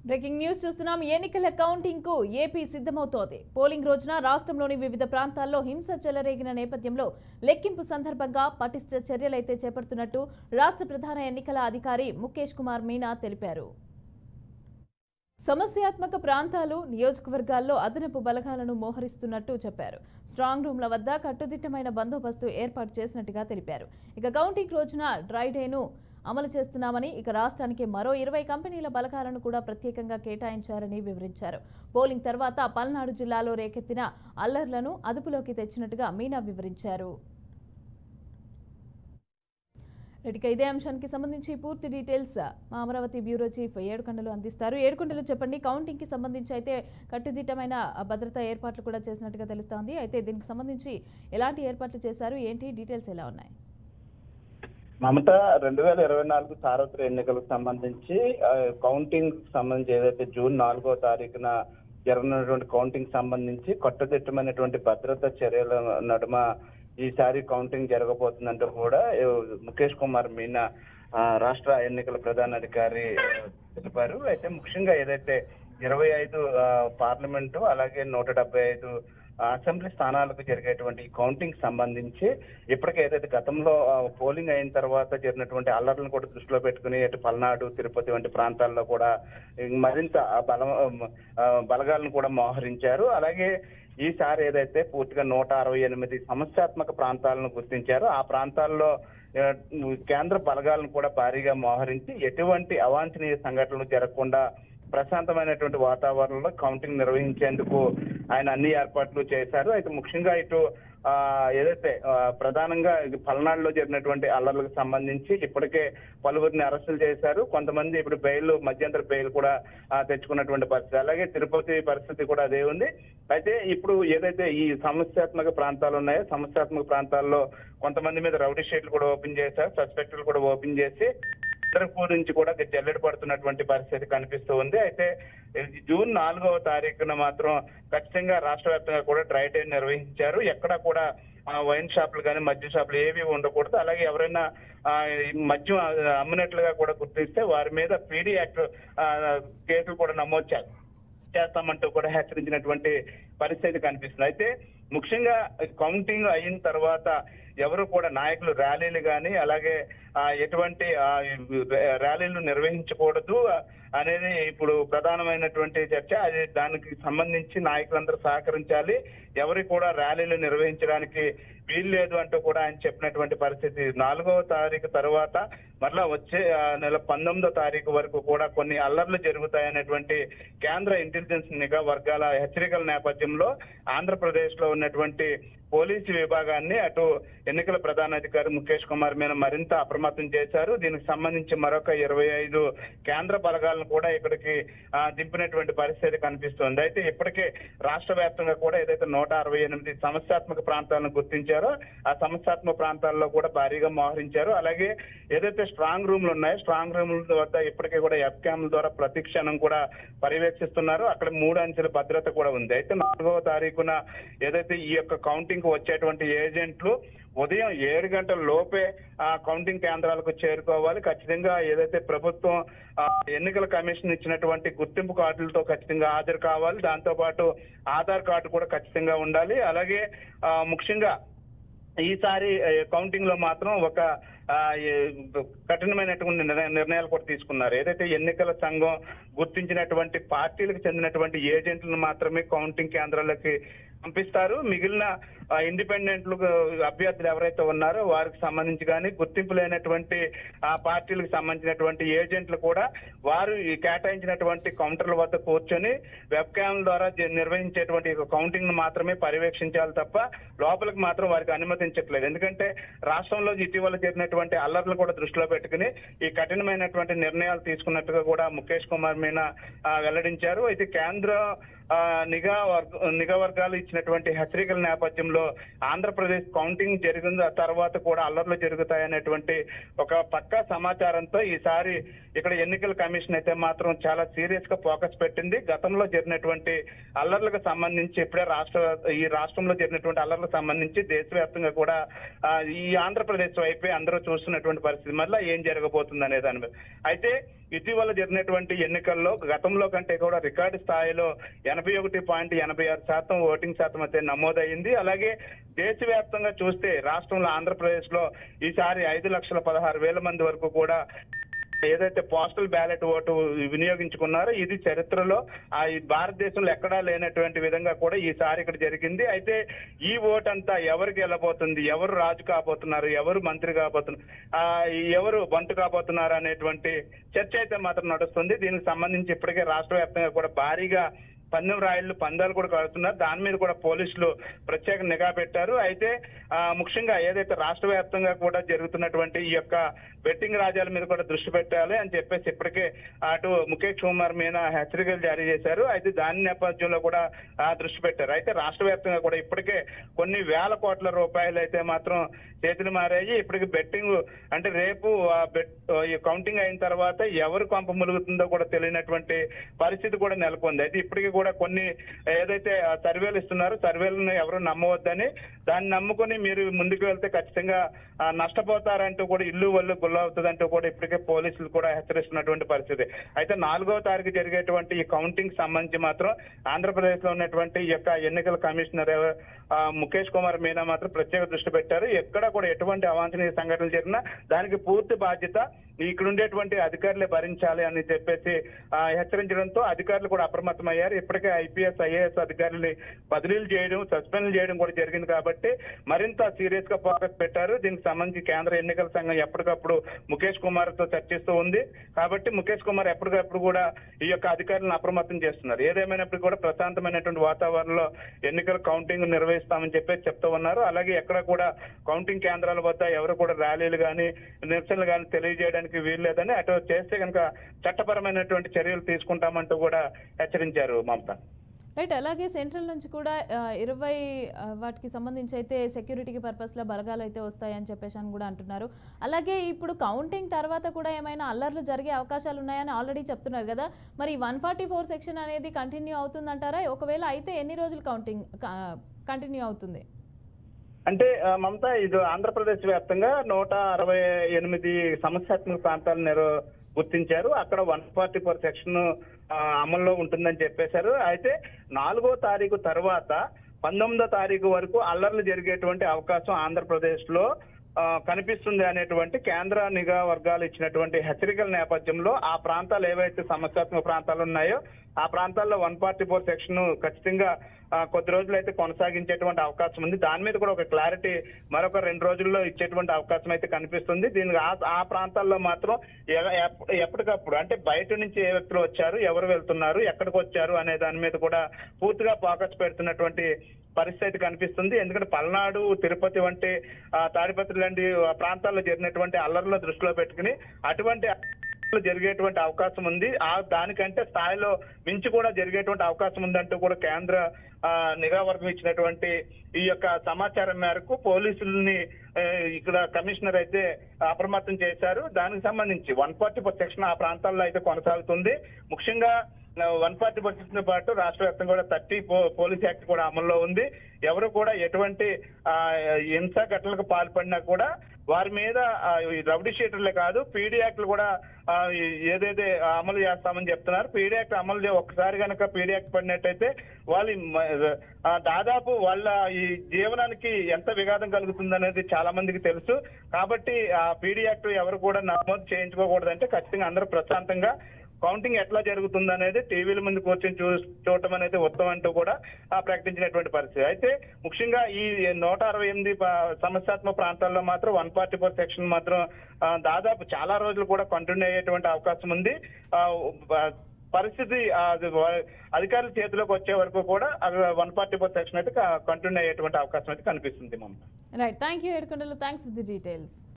breaking news చూస్తున్నాం ఎన్నికల counting కు ఏపీ సిద్ధమవుతోంది పోలింగ్ రోజున రాష్ట్రంలోని వివిధ ప్రాంతాల్లో హింస చెలరేగిన నేపథ్యంలో లెక్కింపు సందర్భంగా పటిష్ట చర్యలైతే చేపడుతున్నట్టు రాష్ట్ర ప్రధాన ఎన్నికల అధికారి ముఖేష్ కుమార్ మీనా తెలిపారు సమస్యాత్మక ప్రాంతాలు నియోజకవర్గాల్లో అదనపు బలగాలను మోహరిస్తున్నట్టు చెప్పారు స్ట్రాంగ్ రూమ్ల వద్ద కట్టుదిట్టమైన బందోబస్తు ఏర్పాటు చేసినట్టుగా తెలిపారు ఇక కౌంటింగ్ రోజున డ్రై డేను అమలు చేస్తున్నామని ఇక రాష్ట్రానికి మరో ఇరవై కంపెనీల బలగాలను కూడా ప్రత్యేకంగా కేటాయించారని వివరించారు పోలింగ్ తర్వాత పల్నాడు జిల్లాలో రేకెత్తిన అల్లర్లను అదుపులోకి తెచ్చినట్టుగా మీనా వివరించారు రెడ్డిక ఇదే అంశానికి సంబంధించి పూర్తి డీటెయిల్స్ మా అమరావతి బ్యూరో చీఫ్ ఏడుకొండలు అందిస్తారు ఏడుకొండలు చెప్పండి కౌంటింగ్కి సంబంధించి అయితే కట్టుదిట్టమైన భద్రతా ఏర్పాట్లు కూడా చేసినట్టుగా తెలుస్తోంది అయితే దీనికి సంబంధించి ఎలాంటి ఏర్పాట్లు చేశారు ఏంటి డీటెయిల్స్ ఎలా ఉన్నాయి మమత రెండు వేల ఇరవై నాలుగు సార్వత్రిక ఎన్నికలకు సంబంధించి ఆ, కౌంటింగ్ సంబంధించి ఏదైతే జూన్ నాలుగో తారీఖున జరగనున్నటువంటి కౌంటింగ్ సంబంధించి కట్టుదిట్టమైనటువంటి భద్రతా చర్యల నడుమ ఈసారి కౌంటింగ్ జరగబోతుందంటూ కూడా ఏ, ముఖేష్ కుమార్ మీనా ఆ, రాష్ట్ర ఎన్నికల ప్రధాన అధికారి ఆ, తెలిపారు అయితే ముఖ్యంగా ఏదైతే ఇరవై ఐదు పార్లమెంటు అలాగే నూట డెబ్బై ఐదు అసెంబ్లీ స్థానాలకు జరిగేటువంటి ఈ కౌంటింగ్ సంబంధించి ఇప్పటికే ఏదైతే గతంలో ఆ, పోలింగ్ అయిన తర్వాత జరిగినటువంటి అల్లర్లను కూడా దృష్టిలో పెట్టుకుని అటు పల్నాడు తిరుపతి వంటి ప్రాంతాల్లో కూడా మరింత ఆ బలం ఆ, బలగాలను కూడా మోహరించారు అలాగే ఈసారి ఏదైతే పూర్తిగా నూట అరవై ఎనిమిది సమస్యాత్మక ప్రాంతాలను గుర్తించారో ఆ ప్రాంతాల్లో ఆ, కేంద్ర బలగాలను కూడా భారీగా మోహరించి ఎటువంటి అవాంఛనీయ సంఘటనలు జరగకుండా ప్రశాంతమైనటువంటి వాతావరణంలో కౌంటింగ్ నిర్వహించేందుకు ఆయన అన్ని ఏర్పాట్లు చేశారు అయితే ముఖ్యంగా ఇటు ఆ ఏదైతే ఆ, ప్రధానంగా ఇది పల్నాడులో జరిగినటువంటి అల్లర్లకు సంబంధించి ఇప్పటికే పలువురిని అరెస్టులు చేశారు కొంతమంది ఇప్పుడు బెయిల్ మధ్యంతర బెయిల్ కూడా ఆ, తెచ్చుకున్నటువంటి పరిస్థితి అలాగే తిరుపతి పరిస్థితి కూడా అదే ఉంది అయితే ఇప్పుడు ఏదైతే ఈ సమస్యాత్మక ప్రాంతాలు ఉన్నాయో సమస్యాత్మక ప్రాంతాల్లో కొంతమంది మీద రౌడీ షీట్లు కూడా ఓపెన్ చేశారు సస్పెక్టులు కూడా ఓపెన్ చేసి ఉత్తరపూర్ నుంచి కూడా జల్లెడ పడుతున్నటువంటి పరిస్థితి కనిపిస్తూ ఉంది అయితే ఇది జూన్ నాలుగవ తారీఖున మాత్రం ఖచ్చితంగా రాష్ట్ర వ్యాప్తంగా కూడా డ్రై డే నిర్వహించారు ఎక్కడ కూడా ఆ, వైన్ షాపులు కానీ మద్య షాపులు ఏవి ఉండకూడదు అలాగే ఎవరైనా ఆ, ఈ మద్యం ఆ, అమ్మినట్లుగా కూడా గుర్తిస్తే వారి మీద పీడీ యాక్ట్ ఆ, కేసులు కూడా నమోదు చేస్తారు చేస్తామంటూ కూడా హెచ్చరించినటువంటి పరిస్థితి కనిపిస్తుంది అయితే ముఖ్యంగా కౌంటింగ్ అయిన తర్వాత ఎవరు కూడా నాయకులు ర్యాలీలు కానీ అలాగే ఆ, ఎటువంటి ఆ, ర్యాలీలు నిర్వహించకూడదు అనేది ఇప్పుడు ప్రధానమైనటువంటి చర్చ అది దానికి సంబంధించి నాయకులందరూ సహకరించాలి ఎవరికి కూడా ర్యాలీలు నిర్వహించడానికి వీల్లేదు అంటూ కూడా ఆయన చెప్పినటువంటి పరిస్థితి నాలుగవ తారీఖు తర్వాత మరలా వచ్చే ఆ, నెల పంతొమ్మిదో తారీఖు వరకు కూడా కొన్ని అల్లర్లు జరుగుతాయనేటువంటి కేంద్ర ఇంటెలిజెన్స్ నిఘా వర్గాల హెచ్చరికల నేపథ్యంలో ఆంధ్రప్రదేశ్ లో ఉన్నటువంటి పోలీసు విభాగాన్ని అటు ఎన్నికల ప్రధానాధికారి ముఖేష్ కుమార్ మీద మరింత అప్రమత్తం చేశారు దీనికి సంబంధించి మరొక ఇరవై ఐదు కేంద్ర బలగాలను కూడా ఇక్కడికి ఆ, దింపినటువంటి పరిస్థితి కనిపిస్తోంది అయితే ఇప్పటికే రాష్ట్ర వ్యాప్తంగా కూడా ఏదైతే నూట అరవై ఎనిమిది సమస్యాత్మక ప్రాంతాలను గుర్తించారో ఆ సమస్యాత్మక ప్రాంతాల్లో కూడా భారీగా మోహరించారు అలాగే ఏదైతే స్ట్రాంగ్ రూమ్లు ఉన్నాయో స్ట్రాంగ్ రూమ్ల వద్ద ఇప్పటికే కూడా ఎఫ్ క్యామ్ల ద్వారా ప్రతి క్షణం కూడా పర్యవేక్షిస్తున్నారు అక్కడ మూడు అంచెల భద్రత కూడా ఉంది అయితే నాలుగవ తారీఖున ఏదైతే ఈ యొక్క కౌంటింగ్ కు వచ్చేటువంటి ఏజెంట్లు ఉదయం ఏడు గంటల లోపే ఆ కౌంటింగ్ కేంద్రాలకు చేరుకోవాలి ఖచ్చితంగా ఏదైతే ప్రభుత్వం ఆ, ఎన్నికల కమిషన్ ఇచ్చినటువంటి గుర్తింపు కార్డులతో ఖచ్చితంగా హాజరు కావాలి దాంతో పాటు ఆధార్ కార్డు కూడా ఖచ్చితంగా ఉండాలి అలాగే ఆ, ముఖ్యంగా ఈసారి ఏ, కౌంటింగ్ లో మాత్రం ఒక ఆ, ఏ, కఠినమైనటువంటి నిర్ణ- నిర్ణయాలు కూడా తీసుకున్నారు ఏదైతే ఎన్నికల సంఘం గుర్తించినటువంటి పార్టీలకు చెందినటువంటి ఏజెంట్లను మాత్రమే కౌంటింగ్ కేంద్రాలకి పంపిస్తారు మిగిలిన ఆ, ఇండిపెండెంట్లు అభ్యర్థులు ఎవరైతే ఉన్నారో వారికి సంబంధించి కానీ గుర్తింపు లేనటువంటి ఆ పార్టీలకు సంబంధించినటువంటి ఏజెంట్లు కూడా వారు ఈ కేటాయించినటువంటి కౌంటర్ల వద్ద కూర్చొని వెబ్ క్యామ్ ద్వారా జ- నిర్వహించేటువంటి కౌంటింగ్ ను మాత్రమే పర్యవేక్షించాలి తప్ప లోపలికి మాత్రం వారికి అనుమతించట్లేదు ఎందుకంటే రాష్ట్రంలో ఇటీవల జరిగినటువంటి అల్లర్లు కూడా దృష్టిలో పెట్టుకుని ఈ కఠినమైనటువంటి నిర్ణయాలు తీసుకున్నట్టుగా కూడా ముఖేష్ కుమార్ మీనా ఆ, వెల్లడించారు అయితే కేంద్ర ఆ, నిఘా వర్గ నిఘా వర్గాలు ఇచ్చినటువంటి హెచ్చరికల నేపథ్యంలో ఆంధ్రప్రదేశ్ కౌంటింగ్ జరిగిన తర్వాత కూడా అల్లర్లు జరుగుతాయనేటువంటి ఒక పక్కా సమాచారంతో ఈసారి ఇక్కడ ఎన్నికల కమిషన్ అయితే మాత్రం చాలా సీరియస్ గా ఫోకస్ పెట్టింది గతంలో జరిగినటువంటి అల్లర్లకు సంబంధించి ఇప్పుడే రాష్ట్ర ఈ రాష్ట్రంలో జరిగినటువంటి అల్లర్లకు సంబంధించి దేశవ్యాప్తంగా కూడా ఆ, ఈ ఆంధ్రప్రదేశ్ వైపే అందరూ చూస్తున్నటువంటి పరిస్థితి మళ్ళీ ఏం జరగబోతుంది అనే దాని మీద అయితే ఇటీవల జరిగినటువంటి ఎన్నికల్లో గతంలో కంటే కూడా రికార్డు స్థాయిలో ఎనభై ఒకటి పాయింట్ ఎనభై ఆరు శాతం ఓటింగ్ శాతం అయితే నమోదైంది అలాగే దేశవ్యాప్తంగా చూస్తే రాష్ట్రంలో ఆంధ్రప్రదేశ్ లో ఈసారి ఐదు లక్షల పదహారు వేల మంది వరకు కూడా ఏదైతే పోస్టల్ బ్యాలెట్ ఓటు వినియోగించుకున్నారో ఇది చరిత్రలో ఆ ఈ భారతదేశంలో ఎక్కడా లేనటువంటి విధంగా కూడా ఈసారి ఇక్కడ జరిగింది అయితే ఈ ఓట్ అంతా ఎవరికి వెళ్ళబోతుంది ఎవరు రాజు కాబోతున్నారు ఎవరు మంత్రి కాబోతున్నారు ఆ ఎవరు బంటు కాబోతున్నారు అనేటువంటి చర్చ అయితే మాత్రం నడుస్తుంది దీనికి సంబంధించి ఇప్పటికే రాష్ట్ర వ్యాప్తంగా కూడా భారీగా పందెం రాయిళ్లు పందాలు కూడా కడుతున్నారు దాని మీద కూడా పోలీసులు ప్రత్యేక నిఘా పెట్టారు అయితే ఆ, ముఖ్యంగా ఏదైతే రాష్ట్ర వ్యాప్తంగా కూడా జరుగుతున్నటువంటి ఈ యొక్క బెట్టింగ్ రాజ్యాల మీద కూడా దృష్టి పెట్టాలి అని చెప్పేసి ఇప్పటికే అటు ముఖేష్ కుమార్ మీద హెచ్చరికలు జారీ చేశారు అయితే దాని నేపథ్యంలో కూడా ఆ, దృష్టి పెట్టారు అయితే రాష్ట్ర వ్యాప్తంగా కూడా ఇప్పటికే కొన్ని వేల కోట్ల రూపాయలు అయితే మాత్రం చేతులు మారాయి ఇప్పటికి బెట్టింగ్ అంటే రేపు ఆ బెట్ ఈ కౌంటింగ్ అయిన తర్వాత ఎవరు కొంప ములుగుతుందో కూడా తెలియనటువంటి పరిస్థితి కూడా నెలకొంది అయితే ఇప్పటికీ కూడా కొన్ని ఏదైతే ఆ సర్వేలు ఇస్తున్నారో సర్వేలను ఎవరు నమ్మవద్దని దాన్ని నమ్ముకొని మీరు ముందుకు వెళ్తే ఖచ్చితంగా ఆ, నష్టపోతారంటూ కూడా ఇల్లు వల్లు గుల్ల అవుతుందంటూ కూడా ఇప్పటికే పోలీసులు కూడా హెచ్చరిస్తున్నటువంటి పరిస్థితి అయితే నాలుగవ తారీఖు జరిగేటువంటి ఈ కౌంటింగ్ సంబంధించి మాత్రం ఆంధ్రప్రదేశ్ లో ఉన్నటువంటి ఈ యొక్క ఎన్నికల కమిషనర్ ఆ, ముఖేష్ కుమార్ మీనా మాత్రం ప్రత్యేక దృష్టి పెట్టారు ఎక్కడ కూడా ఎటువంటి అవాంఛనీయ సంఘటనలు జరిగినా దానికి పూర్తి బాధ్యత ఇక్కడ ఉండేటువంటి అధికారులే భరించాలి అని చెప్పేసి ఆ, హెచ్చరించడంతో అధికారులు కూడా అప్రమత్తమయ్యారు ఇప్పటికే ఐపీఎస్ ఐఏఎస్ అధికారులని బదిలీలు చేయడం సస్పెండ్ చేయడం కూడా జరిగింది కాబట్టి మరింత సీరియస్ గా ఫోకస్ పెట్టారు దీనికి సంబంధించి కేంద్ర ఎన్నికల సంఘం ఎప్పటికప్పుడు ముఖేష్ కుమార్ తో చర్చిస్తూ ఉంది కాబట్టి ముఖేష్ కుమార్ ఎప్పటికప్పుడు కూడా ఈ యొక్క అధికారులను అప్రమత్తం చేస్తున్నారు ఏదేమైనప్పటికీ కూడా ప్రశాంతమైనటువంటి వాతావరణంలో ఎన్నికల కౌంటింగ్ నిర్వహిస్తామని చెప్పేసి చెప్తూ ఉన్నారు అలాగే ఎక్కడ కూడా కౌంటింగ్ కేంద్రాల వద్ద ఎవరు కూడా ర్యాలీలు కానీ నిరసనలు కానీ తెలియజేయడానికి వీల్లేదని అటు చేస్తే కనుక చట్టపరమైనటువంటి చర్యలు తీసుకుంటామంటూ కూడా హెచ్చరించారు మమత రైట్ అలాగే సెంట్రల్ నుంచి కూడా ఆ, ఇరవై ఆ, వాటికి సంబంధించి అయితే సెక్యూరిటీకి పర్పస్లో బలగాలు అయితే వస్తాయని చెప్పేసి అని కూడా అంటున్నారు అలాగే ఇప్పుడు కౌంటింగ్ తర్వాత కూడా ఏమైనా అల్లర్లు జరిగే అవకాశాలు ఉన్నాయని ఆల్రెడీ చెప్తున్నారు కదా మరి వన్ ఫార్టీ ఫోర్ సెక్షన్ అనేది కంటిన్యూ అవుతుందంటారా ఒకవేళ అయితే ఎన్ని రోజులు కౌంటింగ్ కంటిన్యూ అవుతుంది అంటే ఆ, మమత ఇది ఆంధ్రప్రదేశ్ వ్యాప్తంగా నూట అరవై ఎనిమిది సమస్యాత్మక ప్రాంతాలను నిర్ గుర్తించారు అక్కడ వన్ ఫార్టీ ఫోర్ సెక్షన్ ఆ, అమల్లో ఉంటుందని చెప్పేశారు అయితే నాలుగో తారీఖు తర్వాత పంతొమ్మిదో తారీఖు వరకు అల్లర్లు జరిగేటువంటి అవకాశం ఆంధ్రప్రదేశ్ లో ఆ, కనిపిస్తుంది అనేటువంటి కేంద్ర నిఘా వర్గాలు ఇచ్చినటువంటి హెచ్చరికల నేపథ్యంలో ఆ ప్రాంతాలు ఏవైతే సమస్యాత్మక ప్రాంతాలు ఉన్నాయో ఆ ప్రాంతాల్లో వన్ ఫార్టీ ఫోర్ సెక్షన్ ఖచ్చితంగా ఆ, కొద్ది రోజులు అయితే కొనసాగించేటువంటి అవకాశం ఉంది దాని మీద కూడా ఒక క్లారిటీ మరొక రెండు రోజుల్లో ఇచ్చేటువంటి అవకాశం అయితే కనిపిస్తుంది దీనికి ఆ- ఆ ప్రాంతాల్లో మాత్రం ఎ- ఎప్- ఎప్పటికప్పుడు అంటే బయట నుంచి ఏ వ్యక్తులు వచ్చారు ఎవరు వెళ్తున్నారు ఎక్కడికి వచ్చారు అనే దాని మీద కూడా పూర్తిగా ఫోకస్ పెడుతున్నటువంటి పరిస్థితి కనిపిస్తుంది ఎందుకంటే పల్నాడు తిరుపతి వంటి ఆ, తాడిపత్రి లాంటి ఆ ప్రాంతాల్లో జరిగినటువంటి అల్లర్ల దృష్టిలో పెట్టుకుని అటువంటి అల్లర్లు జరిగేటువంటి అవకాశం ఉంది ఆ దానికంటే స్థాయిలో మించి కూడా జరిగేటువంటి అవకాశం ఉందంటూ కూడా కేంద్ర ఆ, నిఘా వర్గం ఇచ్చినటువంటి ఈ యొక్క సమాచారం మేరకు పోలీసుల్ని ఆ, ఇక్కడ కమిషనర్ అయితే అప్రమత్తం చేశారు దానికి సంబంధించి వన్ ఫార్టీ సెక్షన్ ఆ ప్రాంతాల్లో అయితే కొనసాగుతుంది ముఖ్యంగా వన్ ఫార్టీ పర్సెంట్ తో పాటు రాష్ట్ర వ్యాప్తంగా కూడా థర్టీ పోలీస్ యాక్ట్ కూడా అమల్లో ఉంది ఎవరు కూడా ఎటువంటి ఆ, హింసా ఘటనలకు పాల్పడినా కూడా వారి మీద ఆ, ఈ రౌడీ షీటర్లే కాదు పీడీ యాక్ట్లు కూడా ఆ, ఈ- ఏదైతే అమలు చేస్తామని చెప్తున్నారు పీడీ యాక్ట్ అమలు చే- ఒక్కసారి కనుక పీడీ యాక్ట్ పడినట్టయితే వాళ్ళు మ- ఆ, దాదాపు వాళ్ళ ఈ జీవనానికి ఎంత విఘాతం కలుగుతుంది అనేది చాలా మందికి తెలుసు కాబట్టి ఆ పీడీ యాక్ట్ ఎవరు కూడా నమోదు చేయించుకోకూడదంటే ఖచ్చితంగా అందరూ ప్రశాంతంగా కౌంటింగ్ ఎట్లా జరుగుతుంది అనేది టీవీల ముందు కూర్చొని చూ చూడటం అనేది ఉత్తమం అంటూ కూడా ఆ, ప్రకటించినటువంటి పరిస్థితి అయితే ముఖ్యంగా ఈ నూట అరవై ఎనిమిది ప- సమస్యాత్మక ప్రాంతాల్లో మాత్రం వన్ ఫార్టీ ఫోర్ సెక్షన్ మాత్రం ఆ, దాదాపు చాలా రోజులు కూడా కంటిన్యూ అయ్యేటువంటి అవకాశం ఉంది ఆ, బ- పరిస్థితి ఆ, అది వ- అధికారుల చేతిలోకి వచ్చే వరకు కూడా వన్ ఫార్టీ ఫోర్ సెక్షన్ అయితే కంటిన్యూ అయ్యేటువంటి అవకాశం అయితే కనిపిస్తుంది Mamata right thank you Yedukondalu thanks for the details